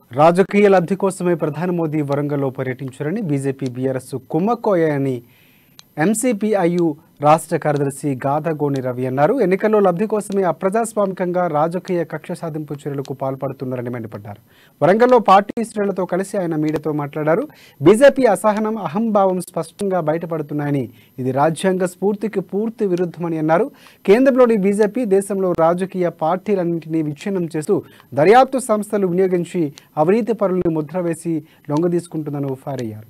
రాజకీయ లబ్ధి కోసమే ప్రధాని మోదీ వరంగల్లో పర్యటించారని బీజేపీ బీఆర్ఎస్ కుమ్మక్కోయని ఎంసీపీఐయు రాష్ట్ర కార్యదర్శి గాదగోని రవి అన్నారు ఎన్నికల్లో లబ్ధి కోసమే అప్రజాస్వామికంగా రాజకీయ కక్ష సాధింపు చర్యలకు పాల్పడుతున్నారని మండిపడ్డారు వరంగల్లో పార్టీ శ్రేణులతో కలిసి ఆయన మీడియాతో మాట్లాడారు బీజేపీ అసహనం అహంభావం స్పష్టంగా బయటపడుతున్నాయని ఇది రాజ్యాంగ స్ఫూర్తికి పూర్తి విరుద్ధమని అన్నారు కేంద్రంలోని బీజేపీ దేశంలో రాజకీయ పార్టీలన్నింటినీ విచ్ఛిన్నం చేస్తూ దర్యాప్తు సంస్థలు వినియోగించి అవినీతి పరులను ముద్ర వేసి లొంగదీసుకుంటుందని ఫైర్ అయ్యారు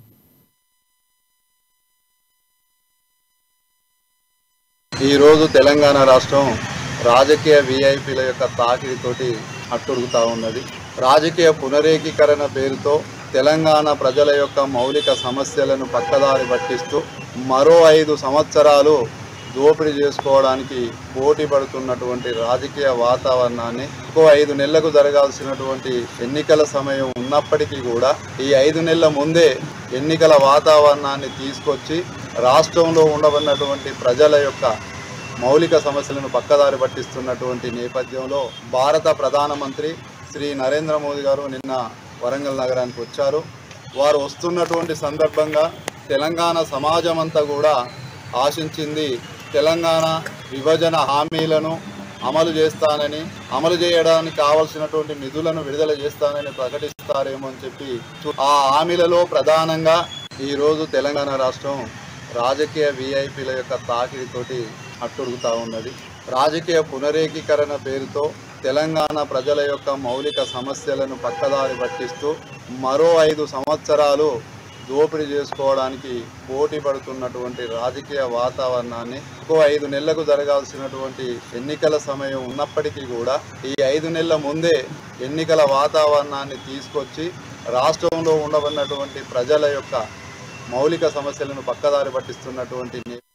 ఈరోజు తెలంగాణ రాష్ట్రం రాజకీయ విఐపీల యొక్క తాకిడితోటి అట్టుడుగుతా ఉన్నది రాజకీయ పునరేకీకరణ పేరుతో తెలంగాణ ప్రజల యొక్క మౌలిక సమస్యలను పక్కదారి పట్టిస్తూ మరో ఐదు సంవత్సరాలు దోపిడీ చేసుకోవడానికి పోటీ పడుతున్నటువంటి రాజకీయ వాతావరణాన్ని ఇంకో ఐదు నెలలకు జరగాల్సినటువంటి ఎన్నికల సమయం ఉన్నప్పటికీ కూడా ఈ ఐదు నెలల ముందే ఎన్నికల వాతావరణాన్ని తీసుకొచ్చి రాష్ట్రంలో ఉండబడినటువంటి ప్రజల యొక్క మౌలిక సమస్యలను పక్కదారి పట్టిస్తున్నటువంటి నేపథ్యంలో భారత ప్రధానమంత్రి శ్రీ నరేంద్ర మోదీ గారు నిన్న వరంగల్ నగరానికి వచ్చారు వారు వస్తున్నటువంటి సందర్భంగా తెలంగాణ సమాజం అంతా కూడా ఆశించింది తెలంగాణ విభజన హామీలను అమలు చేస్తానని అమలు చేయడానికి కావలసినటువంటి నిధులను విడుదల చేస్తానని ప్రకటిస్తారేమో అని చెప్పి చూ- ఆ హామీలలో ప్రధానంగా ఈరోజు తెలంగాణ రాష్ట్రం రాజకీయ విఐపీల యొక్క తాకిడితోటి అట్టుడుగుతా ఉన్నది రాజకీయ పునరేకీకరణ పేరుతో తెలంగాణ ప్రజల యొక్క మౌలిక సమస్యలను పక్కదారి పట్టిస్తూ మరో ఐదు సంవత్సరాలు దోపిడీ చేసుకోవడానికి పోటీ పడుతున్నటువంటి రాజకీయ వాతావరణాన్ని ఇంకో ఐదు నెలలకు జరగాల్సినటువంటి ఎన్నికల సమయం ఉన్నప్పటికీ కూడా ఈ ఐదు నెలల ముందే ఎన్నికల వాతావరణాన్ని తీసుకొచ్చి రాష్ట్రంలో ఉండబడినటువంటి ప్రజల యొక్క మౌలిక సమస్యలను పక్కదారి పట్టిస్తున్నటువంటి నే-